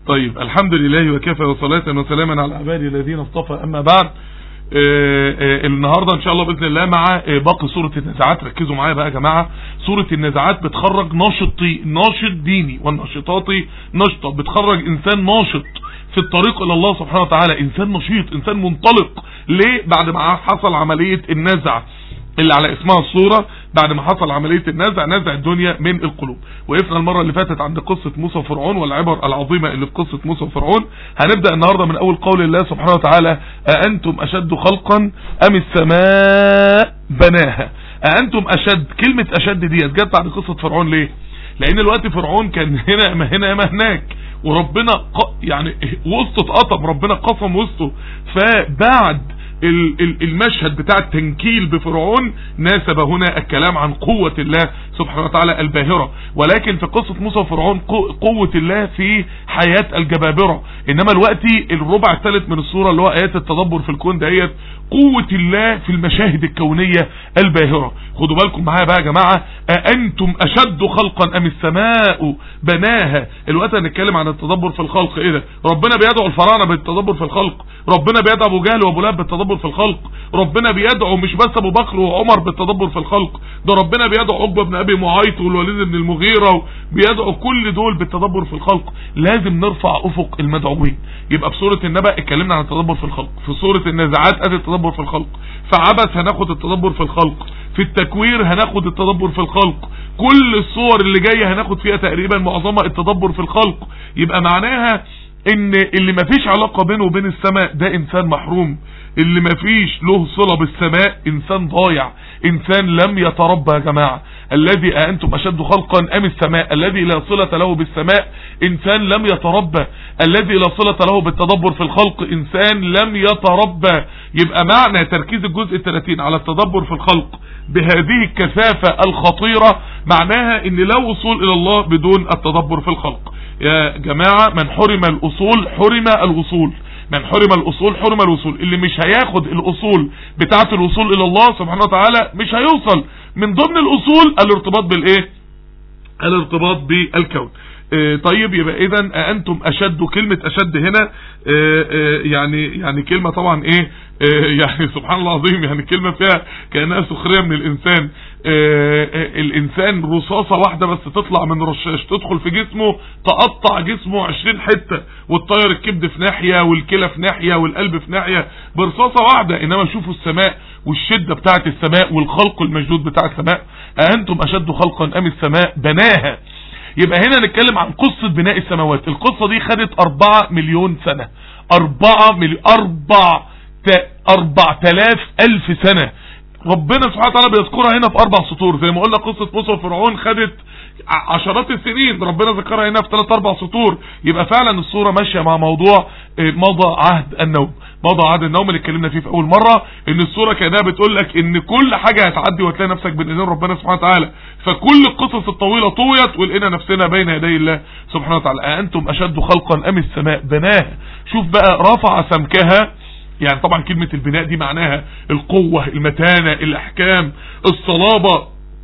طيب الحمد لله وكفى وصلاة وسلاما على عبادي الذين اصطفى أما بعد آه، آه، النهاردة ان شاء الله بإذن الله مع آه، باقي سورة النزاعات ركزوا معايا بقى يا جماعة سورة النزاعات بتخرج ناشطي ناشط ديني والناشطات نشطة بتخرج انسان ناشط في الطريق الى الله سبحانه وتعالى انسان نشيط انسان منطلق ليه بعد ما حصل عملية النزع اللي على اسمها الصورة بعد ما حصل عملية النزع نزع الدنيا من القلوب وقفنا المرة اللي فاتت عند قصة موسى وفرعون والعبر العظيمة اللي في قصة موسى وفرعون هنبدأ النهاردة من اول قول الله سبحانه وتعالى أأنتم أشد خلقا أم السماء بناها أأنتم أشد كلمة أشد دي جت بعد قصة فرعون ليه لان الوقت فرعون كان هنا ما هنا ما هناك وربنا ق... يعني وسطه اتقطم ربنا قسم وسطه فبعد ال- ال- المشهد بتاع التنكيل بفرعون ناسب هنا الكلام عن قوة الله سبحانه وتعالى الباهرة ولكن في قصة موسى وفرعون قو- قوة الله في حياة الجبابرة انما الوقت الربع الثالث من الصورة اللي هو ايات التدبر في الكون دهيت قوة الله في المشاهد الكونية الباهرة خدوا بالكم معايا بقى يا جماعة أأنتم أشد خلقا أم السماء بناها الوقت هنتكلم عن التدبر في الخلق ايه ده ربنا بيدعو الفراعنة بالتدبر في الخلق ربنا بيدعو ابو جهل وابو لهب بالتدبر في الخلق ربنا بيدعو مش بس ابو بكر وعمر بالتدبر في الخلق ده ربنا بيدعو عقبه بن ابي معيط والوليد بن المغيرة بيدعو كل دول بالتدبر في الخلق لازم نرفع افق المدعوين يبقى في سورة النبأ اتكلمنا عن التدبر في الخلق في سورة النازعات ادي التدبر في الخلق في عبس هناخد التدبر في الخلق في التكوير هناخد التدبر في الخلق كل الصور اللي جاية هناخد فيها تقريبا معظمها التدبر في الخلق يبقى معناها ان اللي مفيش علاقة بينه وبين السماء ده انسان محروم اللي مفيش له صلة بالسماء انسان ضايع انسان لم يتربى يا جماعة الذي أنتم أشد خلقا أم السماء الذي لا صلة له بالسماء إنسان لم يتربى الذي لا صلة له بالتدبر في الخلق إنسان لم يتربى يبقى معنى تركيز الجزء الثلاثين على التدبر في الخلق بهذه الكثافة الخطيرة معناها ان لا وصول الى الله بدون التدبر في الخلق يا جماعة من حرم الاصول حرم الوصول من حرم الاصول حرم الوصول اللي مش هياخد الاصول بتاعة الوصول الى الله سبحانه وتعالى مش هيوصل من ضمن الاصول الارتباط بالايه الارتباط بالكون آه، طيب يبقى اذا انتم اشد كلمة اشد هنا آه، آه، يعني يعني كلمة طبعا ايه آه، يعني سبحان الله العظيم يعني كلمة فيها كأنها سخرية من الانسان آه، آه، الانسان رصاصة واحدة بس تطلع من رشاش تدخل في جسمه تقطع جسمه عشرين حتة وتطير الكبد في ناحية والكلى في ناحية والقلب في ناحية برصاصة واحدة انما شوفوا السماء والشدة بتاعت السماء والخلق المجدود بتاع السماء أأنتم أشد خلقا أم السماء بناها يبقى هنا نتكلم عن قصة بناء السماوات القصة دي خدت أربعة مليون سنة أربعة مليون أربع ت- أربع تلاف ألف سنة ربنا سبحانه وتعالى بيذكرها هنا في أربع سطور زي ما قلنا قصة موسى وفرعون خدت ع- عشرات السنين ربنا ذكرها هنا في ثلاث أربع سطور يبقى فعلا الصورة ماشية مع موضوع آه، مضى عهد النوم مضى عهد النوم اللي اتكلمنا فيه في أول مرة إن الصورة كانها بتقول لك إن كل حاجة هتعدي وهتلاقي نفسك بين إيدين ربنا سبحانه وتعالى فكل القصص الطويلة طويت ولقينا نفسنا بين يدي الله سبحانه وتعالى أأنتم أشد خلقا أم السماء بناها شوف بقى رفع سمكها يعني طبعا كلمة البناء دي معناها القوة المتانة الأحكام الصلابة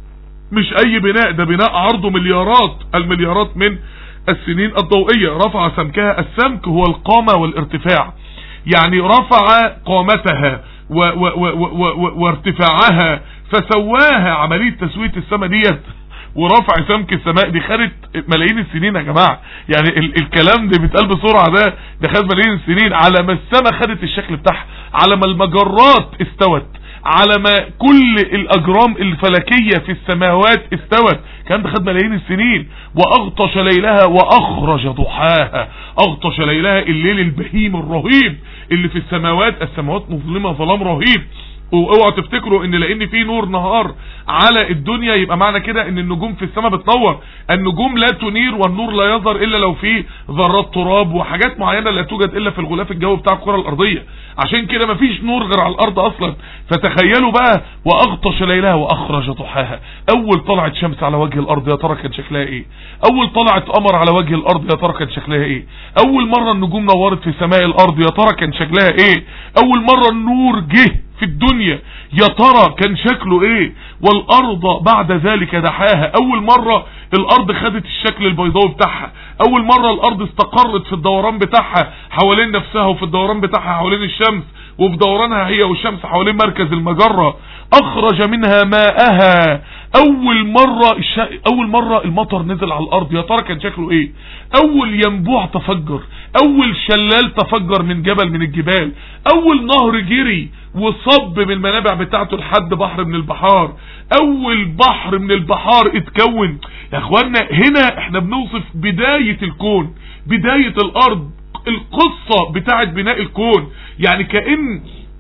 مش اي بناء ده بناء عرضه مليارات المليارات من السنين الضوئية رفع سمكها السمك هو القامة والارتفاع يعني رفع قامتها و و و و و وارتفاعها فسواها عملية تسوية السماء ديت ورفع سمك السماء دي خدت ملايين السنين يا جماعة يعني ال الكلام ده بيتقال بسرعة ده ده خد ملايين السنين على ما السماء خدت الشكل بتاعها على ما المجرات استوت على ما كل الاجرام الفلكية في السماوات استوت كان ده خد ملايين السنين واغطش ليلها واخرج ضحاها اغطش ليلها الليل البهيم الرهيب اللي في السماوات السماوات مظلمة ظلام رهيب واوعوا تفتكروا ان لان في نور نهار على الدنيا يبقى معنى كده ان النجوم في السماء بتنور النجوم لا تنير والنور لا يظهر الا لو في ذرات تراب وحاجات معينة لا توجد الا في الغلاف الجوي بتاع الكرة الارضية عشان كده مفيش نور غير على الارض اصلا فتخيلوا بقى واغطش ليلها واخرج ضحاها اول طلعت شمس على وجه الارض يا ترى كان شكلها ايه اول طلعت قمر على وجه الارض يا ترى كان شكلها ايه اول مرة النجوم نورت في سماء الارض يا ترى كان شكلها ايه اول مرة النور جه في الدنيا يا ترى كان شكله ايه والارض بعد ذلك دحاها اول مرة الارض خدت الشكل البيضاوي بتاعها اول مرة الارض استقرت في الدوران بتاعها حوالين نفسها وفي الدوران بتاعها حوالين الشمس وفي دورانها هي والشمس حوالين مركز المجرة اخرج منها ماءها اول مرة الش... اول مرة المطر نزل على الارض يا ترى كان شكله ايه اول ينبوع تفجر اول شلال تفجر من جبل من الجبال اول نهر جري وصب من المنابع بتاعته لحد بحر من البحار اول بحر من البحار اتكون يا اخوانا هنا احنا بنوصف بداية الكون بداية الارض القصة بتاعت بناء الكون يعني كأن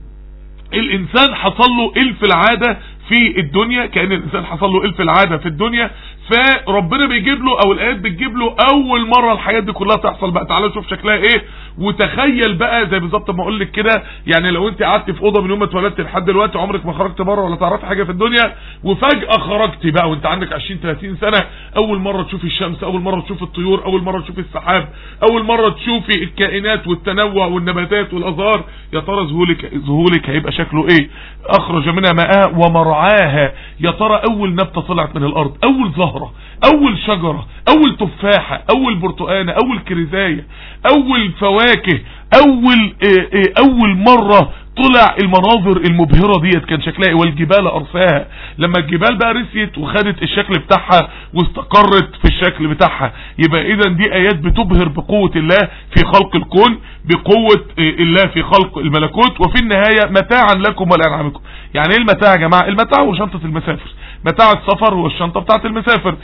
الانسان حصل له الف العادة في الدنيا كأن الانسان حصل له الف العادة في الدنيا فربنا بيجيب له او الايات بتجيب له اول مرة الحياة دي كلها تحصل بقى تعالى شوف شكلها ايه وتخيل بقى زي بالظبط ما اقول لك كده يعني لو انت قعدت في اوضه من يوم ما اتولدت لحد دلوقتي عمرك ما خرجت بره ولا تعرفي حاجه في الدنيا وفجاه خرجتي بقى وانت عندك 20 30 سنه اول مره تشوفي الشمس اول مره تشوفي الطيور اول مره تشوفي السحاب اول مره تشوفي الكائنات والتنوع والنباتات والازهار يا ترى ذهولك ذهولك هيبقى شكله ايه اخرج منها ماءها ومرعاها يا ترى اول نبته طلعت من الارض اول زهره اول شجره اول تفاحه اول برتقانه اول كريزايه اول فواكه اول اه اه اول مرة طلع المناظر المبهرة ديت كان شكلها والجبال ارساها لما الجبال بقى رسيت وخدت الشكل بتاعها واستقرت في الشكل بتاعها يبقى اذا دي ايات بتبهر بقوة الله في خلق الكون بقوة الله في خلق الملكوت وفي النهاية متاعا لكم ولأنعامكم يعني ايه المتاع يا جماعة المتاع هو شنطة المسافر متاع السفر هو الشنطة بتاعت المسافر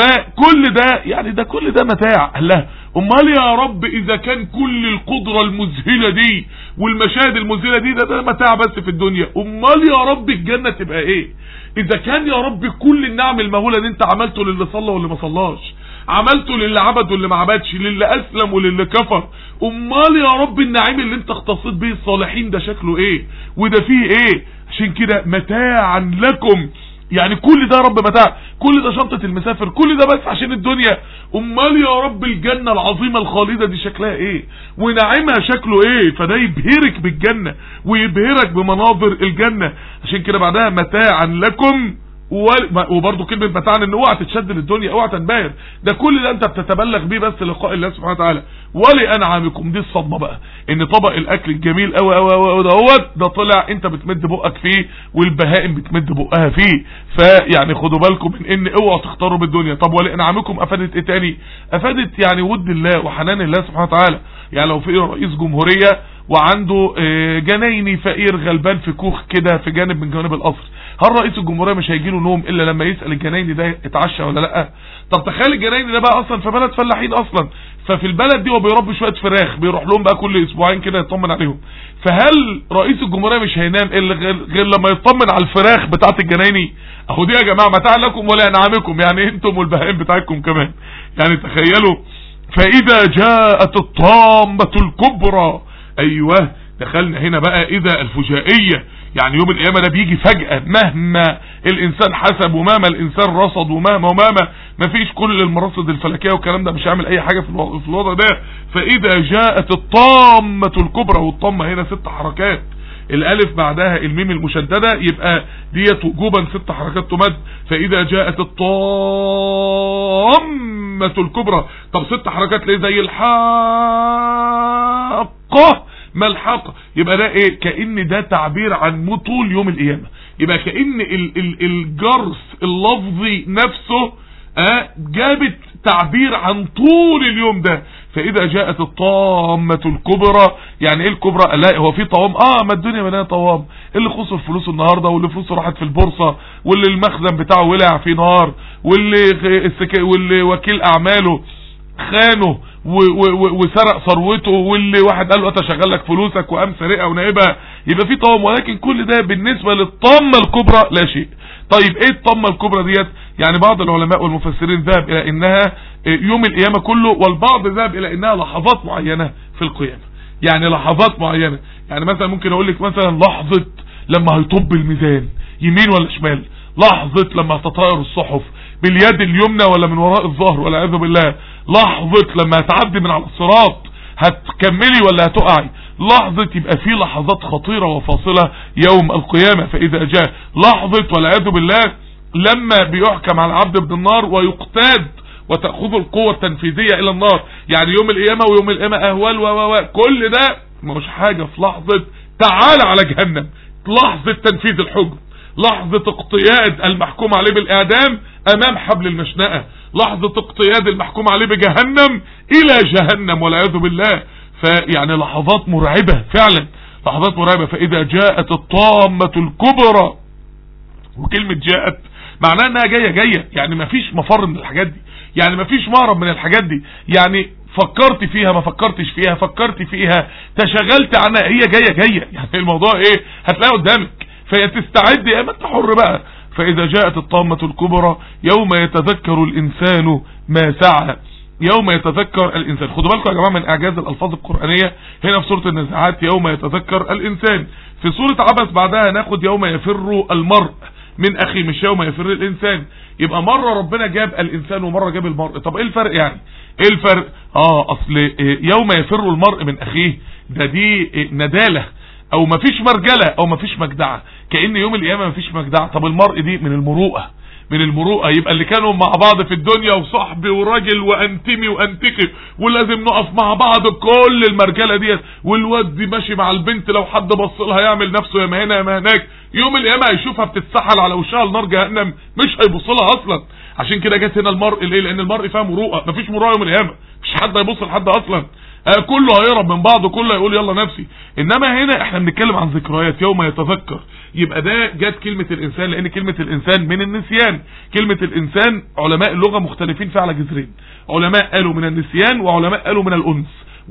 فكل ده يعني ده كل ده متاع الله امال يا رب اذا كان كل القدرة المذهلة دي والمشاهد المذهلة دي ده, ده متاع بس في الدنيا امال يا رب الجنة تبقى ايه اذا كان يا رب كل النعم المهولة اللي انت عملته للي صلى واللي ما صلاش عملته للي عبد واللي ما عبدش للي اسلم وللي كفر امال يا رب النعيم اللي انت اختصيت به الصالحين ده شكله ايه وده فيه ايه عشان كده متاعا لكم يعني كل ده رب متاع كل ده شنطة المسافر كل ده بس عشان الدنيا امال يا رب الجنة العظيمة الخالدة دي شكلها ايه ونعيمها شكله ايه فده يبهرك بالجنة ويبهرك بمناظر الجنة عشان كده بعدها متاعا لكم وبرضه كلمة متاعا ان اوعى تتشد للدنيا اوعى تنبهر ده كل ده انت بتتبلغ بيه بس لقاء الله سبحانه وتعالى ولانعامكم دي الصدمة بقى ان طبق الاكل الجميل قوي قوي قوي دوت ده طلع انت بتمد بقك فيه والبهائم بتمد بقها فيه فيعني خدوا بالكم من ان اوعوا تختاروا بالدنيا طب ولانعامكم افادت ايه تاني افادت يعني ود الله وحنان الله سبحانه وتعالى يعني لو في رئيس جمهورية وعنده جنايني فقير غلبان في كوخ كده في جانب من جوانب القصر هل رئيس الجمهورية مش هيجي له نوم الا لما يسأل الجنايني ده اتعشى ولا لا طب تخيل الجنايني ده بقى اصلا في بلد فلاحين اصلا ففي البلد دي هو بيربي شوية فراخ بيروح لهم بقى كل اسبوعين كده يطمن عليهم فهل رئيس الجمهورية مش هينام الا غير لما يطمن على الفراخ بتاعت الجنايني اهو دي يا جماعة متاع لكم ولا انعامكم يعني انتم والبهائم بتاعتكم كمان يعني تخيلوا فاذا جاءت الطامة الكبرى ايوه دخلنا هنا بقى اذا الفجائية يعني يوم القيامة ده بيجي فجأة مهما الانسان حسب ومهما الانسان رصد ومهما ومهما مفيش كل المراصد الفلكية والكلام ده مش هيعمل اي حاجة في الوضع ده فاذا جاءت الطامة الكبرى والطامة هنا ست حركات الالف بعدها الميم المشددة يبقى ديت وجوبا ست حركات تمد فاذا جاءت الطامة الكبرى طب ست حركات ليه زي الحاقة ملحقة يبقى ده ايه كأن ده تعبير عن طول يوم القيامة يبقى كأن ال ال الجرس اللفظي نفسه اه جابت تعبير عن طول اليوم ده فاذا جاءت الطامة الكبرى يعني ايه الكبرى لا هو في طوام اه ما الدنيا مليانه طوام اللي خسر فلوسه النهاردة واللي فلوسه راحت في البورصة واللي المخزن بتاعه ولع في نار واللي السك... واللي وكيل اعماله خانه وسرق ثروته واللي واحد قال له اتشغل لك فلوسك وقام سرقها ونائبها يبقى في طوام ولكن كل ده بالنسبة للطامة الكبرى لا شيء طيب ايه الطامة الكبرى ديت يعني بعض العلماء والمفسرين ذهب الى انها يوم القيامة كله والبعض ذهب الى انها لحظات معينة في القيامة يعني لحظات معينة يعني مثلا ممكن اقول لك مثلا لحظة لما هيطب الميزان يمين ولا شمال لحظة لما هتطاير الصحف باليد اليمنى ولا من وراء الظهر والعياذ بالله لحظة لما هتعدي من على الصراط هتكملي ولا هتقعي لحظة يبقى في لحظات خطيرة وفاصلة يوم القيامة فاذا جاء لحظة والعياذ بالله لما بيحكم على العبد بالنار ويقتاد وتأخذ القوة التنفيذية الى النار يعني يوم القيامة ويوم القيامة اهوال و كل ده مش حاجة في لحظة تعال على جهنم لحظة تنفيذ الحكم لحظة اقتياد المحكوم عليه بالاعدام امام حبل المشنقة لحظة اقتياد المحكوم عليه بجهنم الى جهنم والعياذ بالله فيعني لحظات مرعبة فعلا لحظات مرعبة فاذا جاءت الطامة الكبرى وكلمة جاءت معناها انها جاية جاية يعني مفيش مفر من الحاجات دي يعني مفيش مهرب من الحاجات دي يعني فكرت فيها ما فكرتش فيها فكرت فيها تشغلت عنها هي جاية جاية يعني الموضوع ايه هتلاقي قدامك فهي تستعد يا ما انت حر بقى فاذا جاءت الطامة الكبرى يوم يتذكر الانسان ما سعى يوم يتذكر الانسان خدوا بالكم يا جماعة من اعجاز الالفاظ القرآنية هنا في سورة النزعات يوم يتذكر الانسان في سورة عبس بعدها ناخد يوم يفر المرء من اخي مش يوم يفر الانسان يبقى مرة ربنا جاب الانسان ومرة جاب المرء طب ايه الفرق يعني ايه الفرق اه اصل يوم يفر المرء من اخيه ده دي ندالة او مفيش مرجلة او مفيش مجدعة كأن يوم القيامة مفيش مجدعة طب المرء دي من المروءة من المروءة يبقى اللي كانوا مع بعض في الدنيا وصحبي وراجل وانتمي وانتقي ولازم نقف مع بعض كل المرجلة ديت والواد دي ماشي مع البنت لو حد بص لها يعمل نفسه يا ما هنا يا ما هناك يوم القيامة هيشوفها بتتسحل على وشها لنار جهنم مش هيبص لها اصلا عشان كده جت هنا المرء ليه لان المرء فيها مروءة مفيش مروءة يوم القيامة مش حد هيبص لحد اصلا آه كله هيهرب من بعضه كله هيقول يلا نفسي انما هنا احنا بنتكلم عن ذكريات يوم يتذكر يبقى ده جت كلمة الانسان لان كلمة الانسان من النسيان كلمة الانسان علماء اللغة مختلفين فيها على جذرين علماء قالوا من النسيان وعلماء قالوا من الانس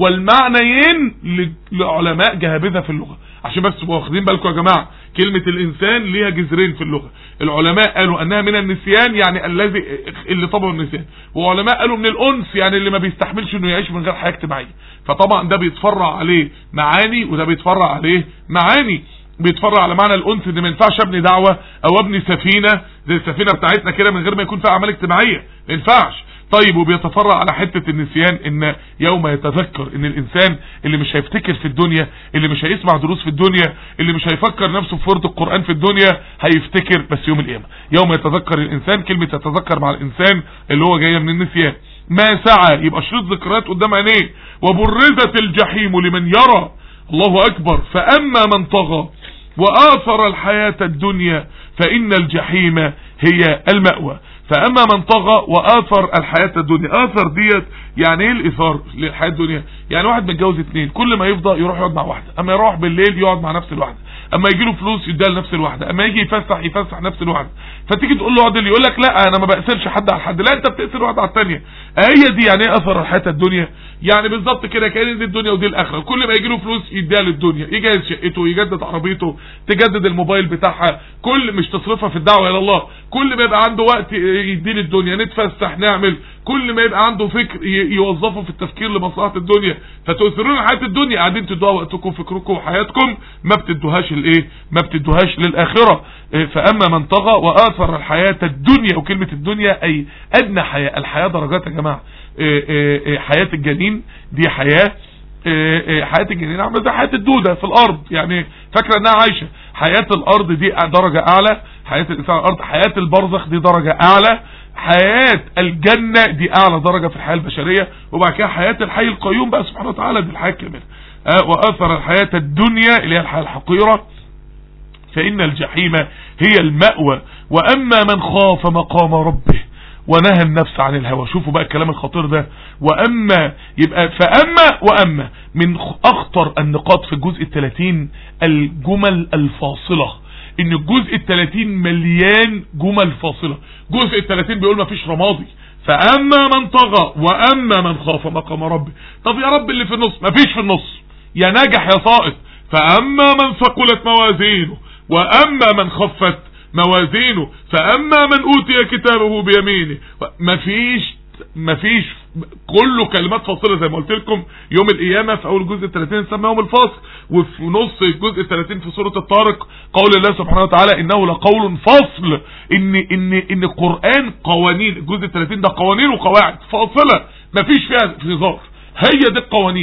والمعنيين لعلماء جهابذة في اللغة عشان بس تبقوا واخدين بالكم يا جماعة كلمة الانسان ليها جذرين في اللغة العلماء قالوا انها من النسيان يعني الذي اللي طبعه النسيان وعلماء قالوا من الانس يعني اللي ما بيستحملش انه يعيش من غير حياة اجتماعية فطبعا ده بيتفرع عليه معاني وده بيتفرع عليه معاني بيتفرع على معنى الانس ان ما ينفعش ابني دعوة او ابني سفينة زي السفينة بتاعتنا كده من غير ما يكون فيها اعمال اجتماعية ما ينفعش طيب وبيتفرع على حتة النسيان ان يوم يتذكر ان الانسان اللي مش هيفتكر في الدنيا اللي مش هيسمع دروس في الدنيا اللي مش هيفكر نفسه في فرض القرآن في الدنيا هيفتكر بس يوم القيامة يوم يتذكر الانسان كلمة يتذكر مع الانسان اللي هو جاية من النسيان ما سعى يبقى شريط ذكريات قدام عينيه وبرزت الجحيم لمن يرى الله اكبر فاما من طغى واثر الحياة الدنيا فان الجحيم هي المأوى فاما من طغى واثر الحياة الدنيا اثر ديت يعني ايه الاثار للحياة الدنيا يعني واحد متجوز اتنين كل ما يفضى يروح يقعد مع واحدة اما يروح بالليل يقعد مع نفس الواحدة اما يجي له فلوس يديها لنفس الواحدة اما يجي يفسح يفسح نفس الواحدة فتيجي تقول له عدل يقول لك لا انا ما بأسرش حد على حد لا انت بتأسر واحد على الثانيه هي دي يعني ايه اثر الحياة الدنيا يعني بالظبط كده كان دي الدنيا ودي الاخره كل ما يجي له فلوس يديها للدنيا يجهز شقته يجدد عربيته تجدد الموبايل بتاعها كل مش تصرفها في الدعوه الى الله كل ما يبقى عنده وقت يدي للدنيا نتفسح نعمل كل ما يبقى عنده فكر يوظفه في التفكير لمصلحه الدنيا فتؤثرون حياه الدنيا قاعدين تدوها وقتكم فكركم وحياتكم ما بتدوهاش الايه ما بتدوهاش للاخره فاما من طغى واثر الحياه الدنيا وكلمه الدنيا اي ادنى حياه الحياه درجات يا جماعه حياه الجنين دي حياه حياة الجنين عامله زي حياة الدودة في الارض يعني فاكرة انها عايشة حياة الارض دي درجة اعلى حياة الانسان على الارض حياة البرزخ دي درجة اعلى حياة الجنة دي اعلى درجة في الحياة البشرية وبعد كده حياة الحي القيوم بقى سبحانه وتعالى دي الحياة الكاملة واثر الحياة الدنيا اللي هي الحياة الحقيرة فان الجحيم هي المأوى واما من خاف مقام ربه ونهى النفس عن الهوى شوفوا بقى الكلام الخطير ده واما يبقى فاما واما من اخطر النقاط في الجزء الثلاثين الجمل الفاصلة ان الجزء الثلاثين مليان جمل فاصلة جزء الثلاثين بيقول ما فيش رمادي فاما من طغى واما من خاف مقام ربه طب يا رب اللي في النص ما فيش في النص يا ناجح يا ساقط فاما من ثقلت موازينه واما من خفت موازينه فاما من اوتي كتابه بيمينه مفيش مفيش كله كلمات فاصله زي ما قلت لكم يوم القيامه في اول جزء 30 سمى يوم الفصل وفي نص الجزء 30 في سوره الطارق قول الله سبحانه وتعالى انه لقول فصل ان ان ان القران قوانين الجزء 30 ده قوانين وقواعد فاصله مفيش فيها هزار هي دي القوانين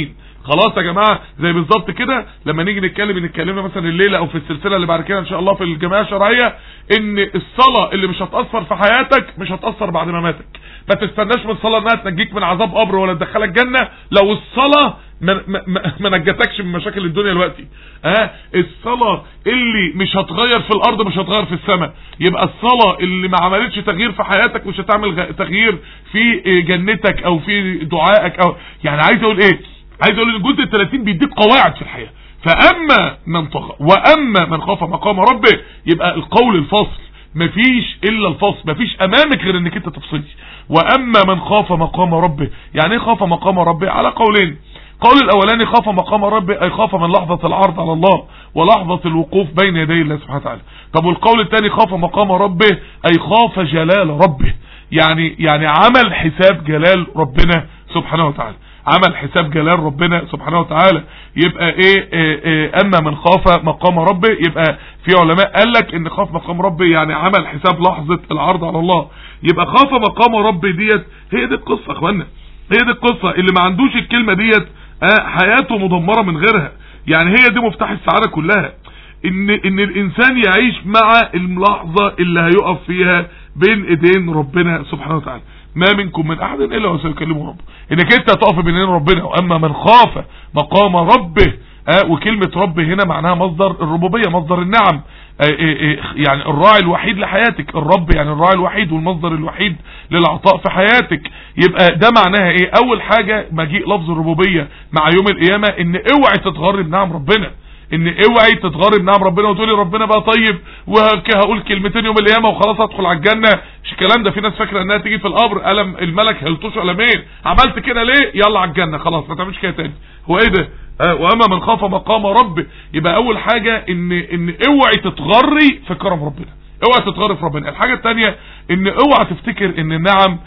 خلاص يا جماعه زي بالظبط كده لما نيجي نتكلم نتكلمنا مثلا الليله او في السلسله اللي بعد كده ان شاء الله في الجمعيه الشرعيه ان الصلاه اللي مش هتاثر في حياتك مش هتاثر بعد مماتك ما تستناش من الصلاه انها تنجيك من عذاب قبر ولا تدخلك جنه لو الصلاه ما, ما, ما نجتكش من مشاكل الدنيا دلوقتي ها الصلاه اللي مش هتغير في الارض مش هتغير في السماء يبقى الصلاه اللي ما عملتش تغيير في حياتك مش هتعمل تغيير في جنتك او في دعائك او يعني عايز اقول ايه عايز اقول ان الجزء ال 30 بيديك قواعد في الحياه فاما من طغى واما من خاف مقام ربه يبقى القول الفاصل مفيش الا الفصل مفيش امامك غير انك انت تفصلي واما من خاف مقام ربه يعني ايه خاف مقام ربه على قولين قول الاولاني خاف مقام ربه اي خاف من لحظة العرض على الله ولحظة الوقوف بين يدي الله سبحانه وتعالى طب والقول الثاني خاف مقام ربه اي خاف جلال ربه يعني يعني عمل حساب جلال ربنا سبحانه وتعالى عمل حساب جلال ربنا سبحانه وتعالى يبقى ايه, إيه, إيه اما من خاف مقام ربه يبقى في علماء قال لك ان خاف مقام ربه يعني عمل حساب لحظة العرض على الله يبقى خاف مقام ربه ديت هي دي القصة اخوانا هي دي القصة اللي ما عندوش الكلمة ديت آه حياته مدمرة من غيرها يعني هي دي مفتاح السعادة كلها ان ان الانسان يعيش مع اللحظة اللي هيقف فيها بين ايدين ربنا سبحانه وتعالى ما منكم من احد الا وسيكلمه ربه انك انت هتقف بين ايدين ربنا واما من خاف مقام ربه آه وكلمة رب هنا معناها مصدر الربوبية مصدر النعم آه آه يعني الراعي الوحيد لحياتك الرب يعني الراعي الوحيد والمصدر الوحيد للعطاء في حياتك يبقى ده معناها ايه اول حاجة مجيء لفظ الربوبية مع يوم القيامة ان اوعي تتغر بنعم ربنا ان اوعي تتغرب نعم ربنا وتقولي ربنا بقى طيب وهقول كلمتين يوم القيامه وخلاص ادخل على الجنه مش الكلام ده في ناس فاكره انها تيجي في القبر قلم الملك هيلطش قلمين عملت كده ليه يلا على الجنه خلاص ما تعملش كده تاني هو ايه ده آه واما من خاف مقام ربه يبقى اول حاجه ان ان اوعي تتغري في كرم ربنا اوعى تتغري في ربنا الحاجه الثانيه ان اوعى تفتكر ان النعم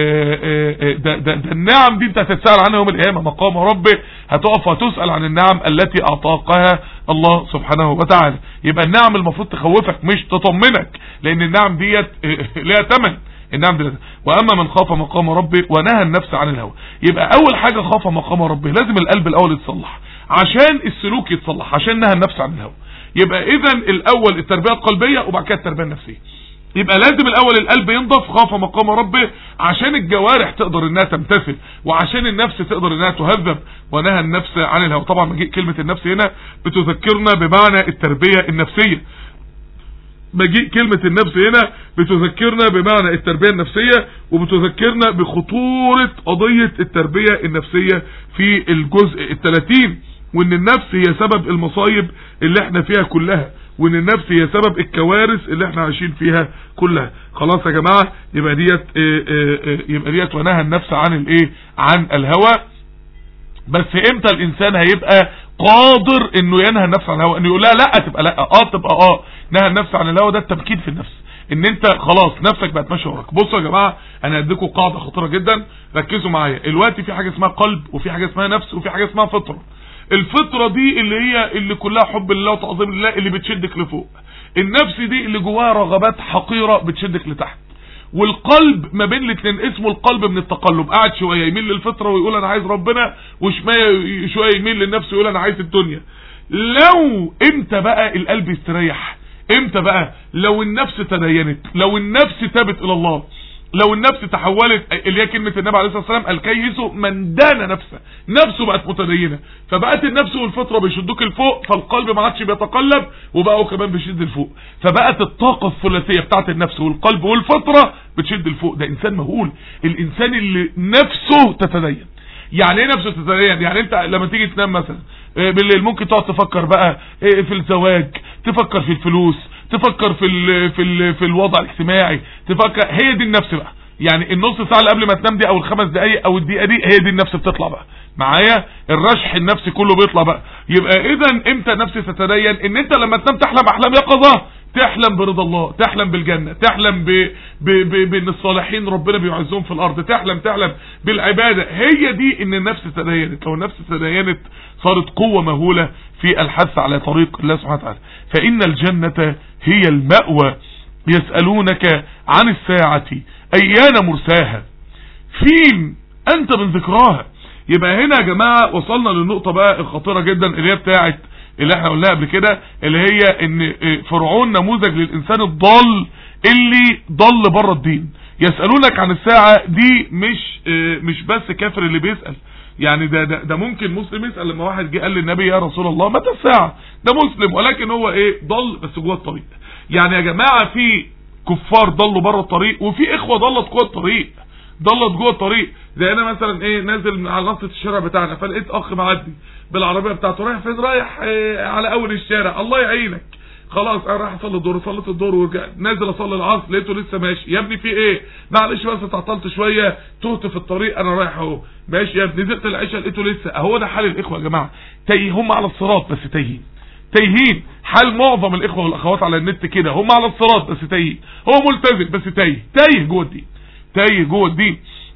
ده, ده, ده النعم دي انت هتتسأل عنها يوم القيامة مقام ربه هتقف وتسأل عن النعم التي اعطاقها الله سبحانه وتعالى يبقى النعم المفروض تخوفك مش تطمنك لان النعم ديت ليها ثمن النعم دي واما من خاف مقام ربه ونهى النفس عن الهوى يبقى اول حاجة خاف مقام ربه لازم القلب الاول يتصلح عشان السلوك يتصلح عشان نهى النفس عن الهوى يبقى اذا الاول التربية القلبية وبعد كده التربية النفسية يبقى لازم الاول القلب ينضف خاف مقام ربه عشان الجوارح تقدر انها تمتثل وعشان النفس تقدر انها تهذب ونهى النفس عن الهوى طبعا مجيء كلمة النفس هنا بتذكرنا بمعنى التربية النفسية مجيء كلمة النفس هنا بتذكرنا بمعنى التربية النفسية وبتذكرنا بخطورة قضية التربية النفسية في الجزء الثلاثين وان النفس هي سبب المصايب اللي احنا فيها كلها وان النفس هي سبب الكوارث اللي احنا عايشين فيها كلها خلاص يا جماعة يبقى ديت يبقى ديت ونهى النفس عن الايه عن الهوى بس امتى الانسان هيبقى قادر انه ينهى النفس عن الهوى انه يقول لها لا تبقى لا اه تبقى اه نهى النفس عن الهوى ده التمكين في النفس ان انت خلاص نفسك بقت ماشيه وراك بصوا يا جماعه انا هديكم قاعده خطيره جدا ركزوا معايا دلوقتي في حاجه اسمها قلب وفي حاجه اسمها نفس وفي حاجه اسمها فطره الفطرة دي اللي هي اللي كلها حب الله وتعظيم الله اللي بتشدك لفوق النفس دي اللي جواها رغبات حقيرة بتشدك لتحت والقلب ما بين الاثنين اسمه القلب من التقلب قاعد شوية يميل للفطرة ويقول انا عايز ربنا وشوية شوية يميل للنفس ويقول انا عايز الدنيا لو امتى بقى القلب يستريح امتى بقى لو النفس تدينت لو النفس تابت الى الله لو النفس تحولت اللي هي كلمة النبي عليه الصلاة والسلام الكيس من دان نفسه نفسه بقت متدينة فبقت النفس والفطرة بيشدوك لفوق فالقلب ما عادش بيتقلب وبقوا كمان بيشد لفوق فبقت الطاقة الثلاثية بتاعت النفس والقلب والفطرة بتشد لفوق ده انسان مهول الانسان اللي نفسه تتدين يعني ايه نفسه تتدين يعني انت لما تيجي تنام مثلا بالليل ممكن تقعد تفكر بقى في الزواج تفكر في الفلوس تفكر في ال في ال في الوضع الاجتماعي تفكر هي دي النفس بقى يعني النص ساعه اللي قبل ما تنام دي او الخمس دقايق او الدقيقه دي هي دي النفس بتطلع بقى معايا الرشح النفسي كله بيطلع بقى يبقى اذا امتى النفس تتدين ان انت لما تنام تحلم احلام يقظه تحلم برضا الله تحلم بالجنة تحلم ب... ب... ب... بان الصالحين ربنا بيعزهم في الارض تحلم تحلم بالعبادة هي دي ان النفس تدينت لو النفس تدينت صارت قوة مهولة في الحث على طريق الله سبحانه وتعالى فان الجنة هي المأوى يسألونك عن الساعة ايان مرساها فين انت من ذكراها يبقى هنا يا جماعة وصلنا للنقطة بقى الخطيرة جدا اللي هي بتاعت اللي احنا قلناها قبل كده اللي هي ان فرعون نموذج للانسان الضال اللي ضل بره الدين يسألونك عن الساعة دي مش مش بس كافر اللي بيسأل يعني ده, ده, ده ممكن مسلم يسأل لما واحد جه قال للنبي يا رسول الله متى الساعة ده مسلم ولكن هو ايه ضل بس جوه الطريق يعني يا جماعة في كفار ضلوا بره الطريق وفي اخوة ضلت جوه الطريق ضلت جوه الطريق زي انا مثلا ايه نازل على نصة الشارع بتاعنا فلقيت اخ معدي بالعربية بتاعته رايح فين رايح إيه على اول الشارع الله يعينك خلاص انا رايح اصلي الظهر صليت الظهر ورجعت نازل اصلي العصر لقيته لسه ماشي يا ابني في ايه معلش بس اتعطلت شويه تهت في الطريق انا رايح اهو ماشي يا ابني نزلت العشاء لقيته لسه اهو ده حال الاخوه يا جماعه تايه هم على الصراط بس تايهين تايهين حال معظم الاخوه والاخوات على النت كده هم على الصراط بس تايهين هو ملتزم بس تايه تايه جوه الدين تايه جوه الدين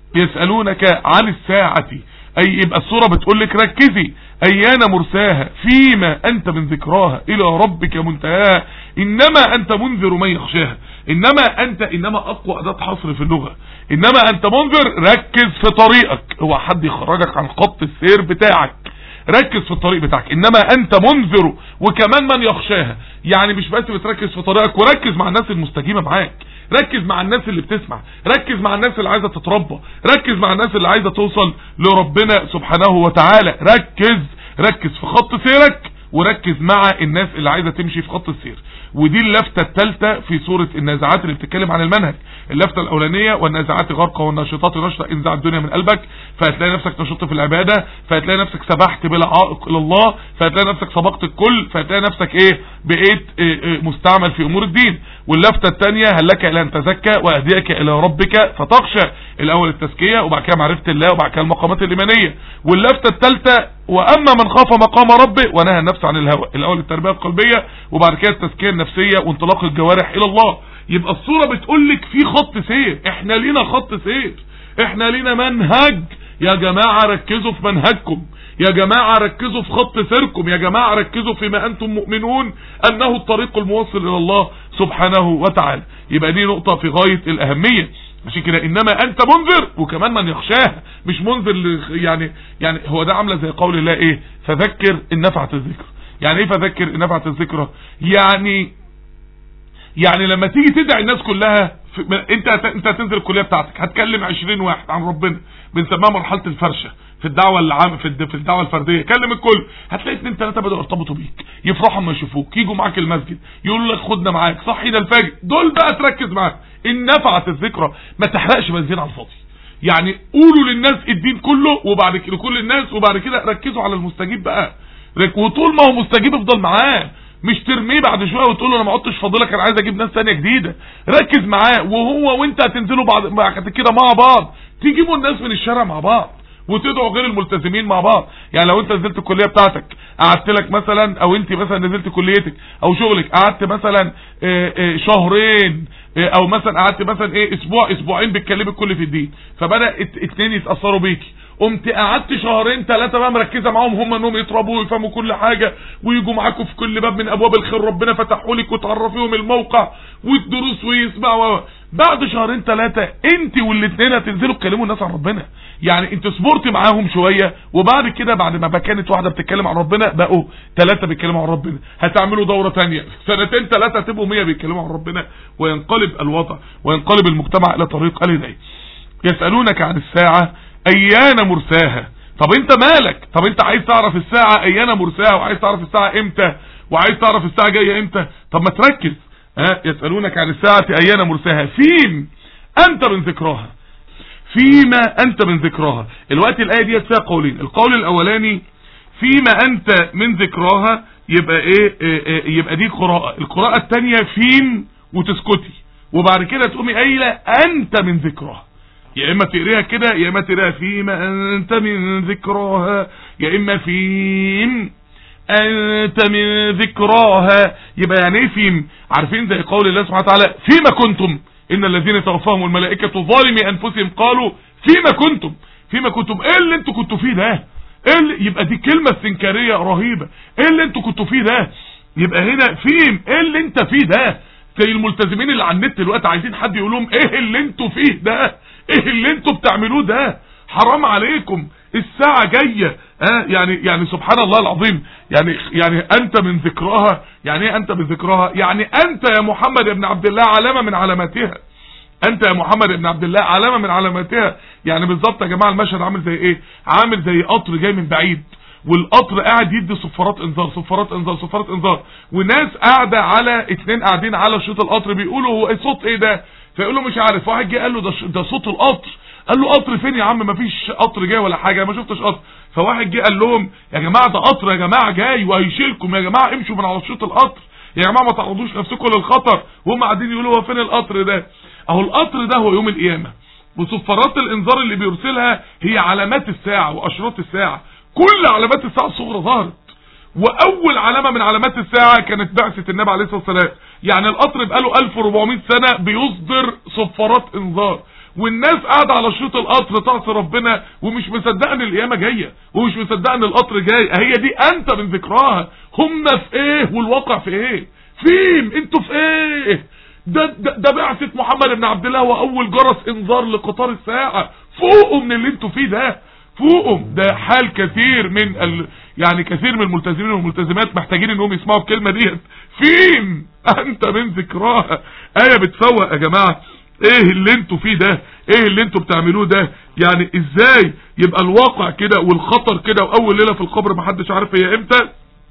يسالونك عن الساعه اي يبقى الصوره بتقول لك ركزي ايان مرساها فيما انت من ذكراها الى ربك منتهاها انما انت منذر من يخشاها انما انت انما اقوى اداة حصر في اللغة انما انت منذر ركز في طريقك هو حد يخرجك عن خط السير بتاعك ركز في الطريق بتاعك انما انت منذر وكمان من يخشاها يعني مش بس بتركز في طريقك وركز مع الناس المستجيبة معاك ركز مع الناس اللي بتسمع ركز مع الناس اللي عايزة تتربى ركز مع الناس اللي عايزة توصل لربنا سبحانه وتعالى ركز ركز في خط سيرك وركز مع الناس اللي عايزة تمشي في خط السير ودي اللفتة الثالثة في سورة النازعات اللي بتتكلم عن المنهج اللفتة الاولانية والنازعات غرقة والناشطات نشطة انزع الدنيا من قلبك فهتلاقي نفسك نشطت في العبادة فهتلاقي نفسك سبحت بلا عائق الى الله فهتلاقي نفسك سبقت الكل فهتلاقي نفسك ايه بقيت إيه إيه مستعمل في امور الدين واللفتة الثانية هل لك الى ان تزكى واهديك الى ربك فتخشى الاول التزكية وبعد كده معرفة الله وبعد كده المقامات الايمانية واللفتة الثالثة واما من خاف مقام ربه ونهى النفس عن الهوى الاول التربية القلبية وبعد كده التزكية النفسية وانطلاق الجوارح الى الله يبقى الصورة بتقول لك في خط سير احنا لينا خط سير احنا لينا منهج يا جماعة ركزوا في منهجكم يا جماعة ركزوا في خط سيركم يا جماعة ركزوا فيما انتم مؤمنون انه الطريق الموصل الى الله سبحانه وتعالى يبقى دي نقطة في غاية الاهمية عشان كده انما انت منذر وكمان من يخشاها مش منذر يعني يعني هو ده عامله زي قول الله ايه فذكر ان نفعت الذكر يعني ايه فذكر ان نفعت الذكرى يعني يعني لما تيجي تدعي الناس كلها انت انت هتنزل الكليه بتاعتك هتكلم 20 واحد عن ربنا بنسميها مرحله الفرشه في الدعوه العام في في الدعوه الفرديه كلم الكل هتلاقي اثنين ثلاثه بدأوا يرتبطوا بيك يفرحوا لما يشوفوك يجوا معاك المسجد يقولوا لك خدنا معاك صحينا الفجر دول بقى تركز معاهم ان نفعت الذكرى ما تحرقش بنزين على الفاضي يعني قولوا للناس الدين كله وبعد كده لكل الناس وبعد كده ركزوا على المستجيب بقى وطول ما هو مستجيب افضل معاه مش ترميه بعد شويه وتقول له انا ما عدتش فاضلك انا عايز اجيب ناس ثانيه جديده ركز معاه وهو وانت هتنزلوا بعد بعد كده مع بعض تجيبوا الناس من الشارع مع بعض وتدعوا غير الملتزمين مع بعض يعني لو انت نزلت الكليه بتاعتك قعدت لك مثلا او انت مثلا نزلت كليتك او شغلك قعدت مثلا اه اه شهرين اه او مثلا قعدت مثلا ايه اسبوع اسبوعين بتكلمي الكل في الدين فبدا اتنين يتاثروا بيكي قمت قعدت شهرين ثلاثه بقى مركزه معاهم هم انهم يتربوا ويفهموا كل حاجه ويجوا معاكم في كل باب من ابواب الخير ربنا فتحوا لك وتعرفيهم الموقع والدروس ويسمعوا بعد شهرين ثلاثه انت والاثنين هتنزلوا تكلموا الناس عن ربنا يعني انت صبرت معاهم شويه وبعد كده بعد ما كانت واحده بتتكلم عن ربنا بقوا ثلاثه بيتكلموا عن ربنا هتعملوا دوره ثانيه سنتين ثلاثه تبقوا 100 بيتكلموا عن ربنا وينقلب الوضع وينقلب المجتمع الى طريق الهدايه يسالونك عن الساعه ايان مرساها طب انت مالك طب انت عايز تعرف الساعة ايان مرساها وعايز تعرف الساعة امتى وعايز تعرف الساعة جاية امتى طب ما تركز ها يسألونك عن الساعة ايان مرساها فين انت من ذكراها فيما انت من ذكراها الوقت الاية دي فيها قولين القول الاولاني فيما انت من ذكراها يبقى ايه, إيه, إيه يبقى دي قراءة القراءة التانية فين وتسكتي وبعد كده تقومي قايله انت من ذكراها يا اما تقريها كده يا اما تقريها فيما انت من ذكراها يا اما فيم انت من ذكراها يبقى يعني ايه فيم عارفين زي قول الله سبحانه وتعالى فيما كنتم ان الذين توفاهم الملائكة ظالمي انفسهم قالوا فيما كنتم فيما كنتم ايه اللي انتوا كنتوا فيه ده ايه اللي يبقى دي كلمة استنكارية رهيبة ايه اللي انتوا كنتوا فيه ده يبقى هنا فيم ايه اللي انت فيه ده زي الملتزمين اللي على النت دلوقتي عايزين حد يقول لهم ايه اللي انتوا فيه ده ايه اللي انتوا بتعملوه ده حرام عليكم الساعة جاية ها يعني يعني سبحان الله العظيم يعني يعني انت من ذكراها يعني ايه انت من ذكراها يعني انت يا محمد ابن عبد الله علامة من علاماتها انت يا محمد ابن عبد الله علامة من علاماتها يعني بالظبط يا جماعة المشهد عامل زي ايه عامل زي قطر جاي من بعيد والقطر قاعد يدي صفارات انذار صفارات انذار صفارات انذار وناس قاعده على اتنين قاعدين على شريط القطر بيقولوا هو ايه صوت ايه ده فيقول له مش عارف واحد جه قال له ده ده صوت القطر قال له قطر فين يا عم مفيش قطر جاي ولا حاجه ما شفتش قطر فواحد جه قال لهم يا جماعه ده قطر يا جماعه جاي وهيشيلكم يا جماعه امشوا من على شريط القطر يا جماعه ما تعرضوش نفسكم للخطر وهم قاعدين يقولوا هو فين القطر ده اهو القطر ده هو يوم القيامه وصفارات الانذار اللي بيرسلها هي علامات الساعه واشراط الساعه كل علامات الساعة الصغرى ظهرت واول علامة من علامات الساعة كانت بعثة النبي عليه الصلاة والسلام يعني القطر بقاله 1400 سنة بيصدر صفارات انذار والناس قاعدة على شريط القطر تعصي ربنا ومش مصدقه ان القيامة جاية ومش مصدقه ان القطر جاي هي دي انت من ذكراها هم في ايه والواقع في ايه فين انتوا في ايه ده, ده, ده بعثة محمد بن عبد الله واول جرس انذار لقطار الساعة فوقوا من اللي انتوا فيه ده فوقهم ده حال كثير من ال... يعني كثير من الملتزمين والملتزمات محتاجين انهم يسمعوا الكلمة ديت فين انت من ذكراها ايه بتفوق يا جماعة ايه اللي انتوا فيه ده ايه اللي انتوا بتعملوه ده يعني ازاي يبقى الواقع كده والخطر كده واول ليلة في القبر محدش عارف هي امتى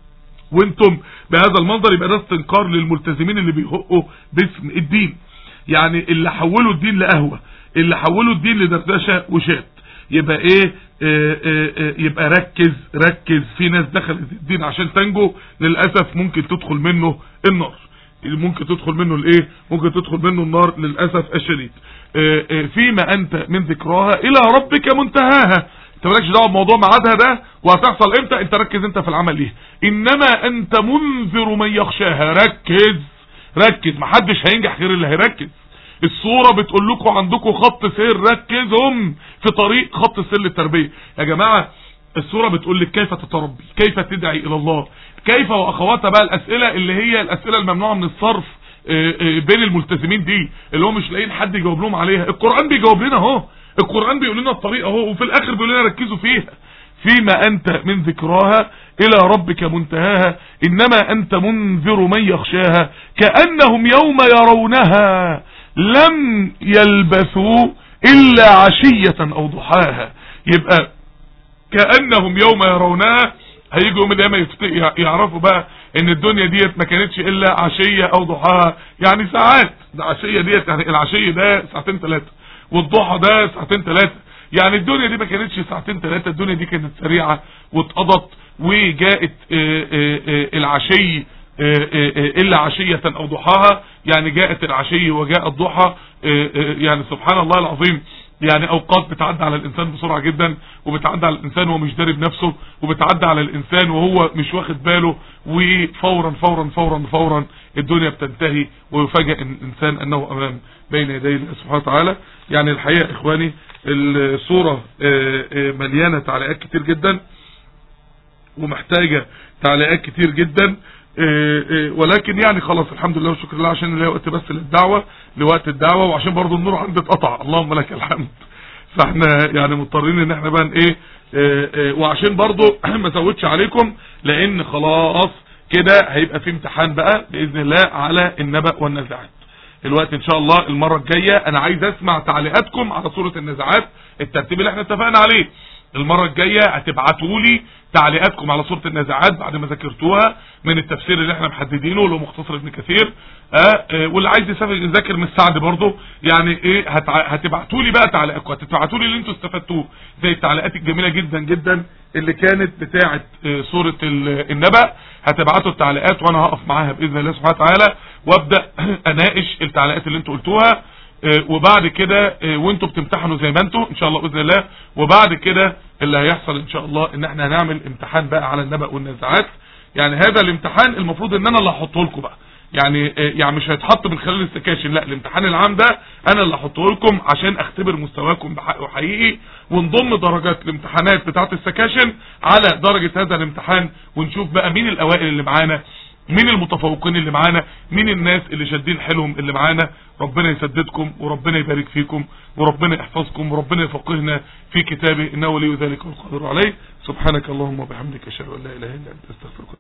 وانتم بهذا المنظر يبقى ده استنكار للملتزمين اللي بيهقوا باسم الدين يعني اللي حولوا الدين لقهوة اللي حولوا الدين لدردشة وشات يبقى ايه اه اه يبقى ركز ركز في ناس دخلت الدين عشان تنجو للأسف ممكن تدخل منه النار ممكن تدخل منه الايه ممكن تدخل منه النار للأسف الشديد اه فيما انت من ذكراها الى ربك منتهاها انت مالكش دعوه بموضوع ميعادها ده وهتحصل امتى انت ركز انت في العمل ليه انما انت منذر من يخشاها ركز ركز محدش هينجح غير اللي هيركز الصورة بتقول لكم عندكم خط سير ركزهم في طريق خط سير للتربية يا جماعة الصورة بتقول لك كيف تتربي كيف تدعي الى الله كيف واخواتها بقى الاسئلة اللي هي الاسئلة الممنوعة من الصرف بين الملتزمين دي اللي هو مش لاقيين حد يجاوب لهم عليها القرآن بيجاوب لنا اهو القرآن بيقول لنا الطريق اهو وفي الاخر بيقول لنا ركزوا فيها فيما انت من ذكراها الى ربك منتهاها انما انت منذر من يخشاها كأنهم يوم يرونها لم يلبثوا الا عشية او ضحاها يبقى كأنهم يوم يرونها هيجوا يوم القيامة يعرفوا بقى ان الدنيا ديت ما كانتش الا عشية او ضحاها يعني ساعات ده عشية ديت يعني العشية ده ساعتين ثلاثة والضحى ده ساعتين ثلاثة يعني الدنيا دي ما كانتش ساعتين ثلاثة الدنيا دي كانت سريعة واتقضت وجاءت العشي الا عشية او ضحاها يعني جاءت العشي وجاء الضحى يعني سبحان الله العظيم يعني اوقات بتعدي على الانسان بسرعة جدا وبتعدي على الانسان وهو مش دارب نفسه وبتعدي على الانسان وهو مش واخد باله وفورا فورا فورا فورا الدنيا بتنتهي ويفاجئ الانسان انه امام بين يدي الله سبحانه وتعالى يعني الحقيقة اخواني الصورة مليانة تعليقات كتير جدا ومحتاجة تعليقات كتير جدا ولكن يعني خلاص الحمد لله والشكر لله عشان نلاقي وقت بس للدعوة لوقت الدعوة وعشان برضو النور عندي اتقطع اللهم لك الحمد فاحنا يعني مضطرين ان احنا بقى ايه اه اه وعشان برضو ما ازودش عليكم لان خلاص كده هيبقى في امتحان بقى باذن الله على النبأ والنزاعات الوقت ان شاء الله المرة الجاية انا عايز اسمع تعليقاتكم على سورة النزاعات الترتيب اللي احنا اتفقنا عليه المرة الجاية هتبعتوا لي تعليقاتكم على سورة النزاعات بعد ما ذاكرتوها من التفسير اللي احنا محددينه اللي هو مختصر ابن كثير اه اه واللي عايز يسافر يذاكر من السعد برضه يعني ايه هتبعتوا لي بقى تعليقاتكم هتبعتوا لي اللي انتوا استفدتوه زي التعليقات الجميلة جدا جدا اللي كانت بتاعة اه سورة النبأ هتبعتوا التعليقات وانا هقف معاها باذن الله سبحانه وتعالى وابدا اناقش التعليقات اللي انتوا قلتوها وبعد كده وانتوا بتمتحنوا زي ما انتوا ان شاء الله باذن الله وبعد كده اللي هيحصل ان شاء الله ان احنا هنعمل امتحان بقى على النبأ والنزاعات يعني هذا الامتحان المفروض ان انا اللي هحطه لكم بقى يعني يعني مش هيتحط من خلال السكاشن لا الامتحان العام ده انا اللي هحطه لكم عشان اختبر مستواكم بحق وحقيقي ونضم درجات الامتحانات بتاعه السكاشن على درجة هذا الامتحان ونشوف بقى مين الاوائل اللي معانا مين المتفوقين اللي معانا مين الناس اللي شادين حيلهم اللي معانا ربنا يسددكم وربنا يبارك فيكم وربنا يحفظكم وربنا يفقهنا في كتابه انه ولي ذلك والقادر عليه سبحانك اللهم وبحمدك اشهد ان لا اله الا انت استغفرك